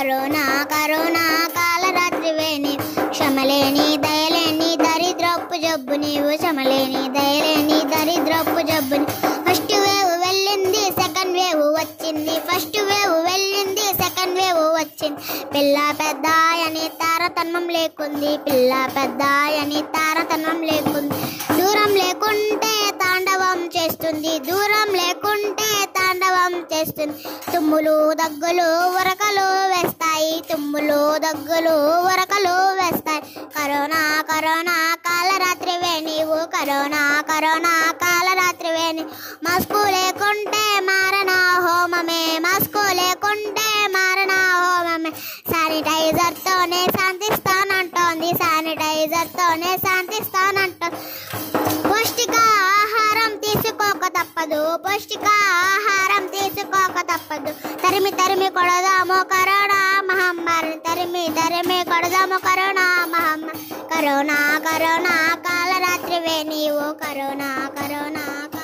corona corona కాలరాత్రివే నీవు క్షమలేని దయలేని దరిద్రపు జబ్బు నీవు క్షమలేని దయలేని దరిద్రపు జబ్బు ఫస్ట్ వేవ్ వెళ్ళింది సెకండ్ వేవ్ వచ్చింది ఫస్ట్ వేవ్ వెళ్ళింది సెకండ్ వేవ్ వచ్చింది పిల్ల పెద్ద అని తారతన్నం లేకుంది పిల్ల పెద్ద అని తారతన్నం లేకుంది దూరం లేకుంటే తాండవం చేస్తుంది దూరం లేకుంటే తాండవం చేస్తుంది తుమ్ములు దగ్గులు ఉరకలు వేస్తాయి తుమ్ములు దగ్గులు ఉరకలు వేస్తాయి కరోనా కరోనా కాలరాత్రివే నీవు కరోనా కరోనా కాలరాత్రివే నీ మాస్కు లేకుంటే మారణ హోమమే మాస్కు లేకుంటే మారణ హోమమే శానిటైజర్ తోనే శాంతిస్తానంటోంది శానిటైజర్ తోనే శాంతిస్తానంటోంది పౌష్టిక ఆహారం తీసుకోక తప్పదు పౌష్టిక ఆహారం తీసుకోక తప్పదు తరిమి తరిమి కొడదాము కరోనా మహమ్మారి తరిమి తరిమి కొడదాము కరోనా మహమ్మారి కరోనా కరోనా కాలరాత్రివే నీవు కరోనా కరోనా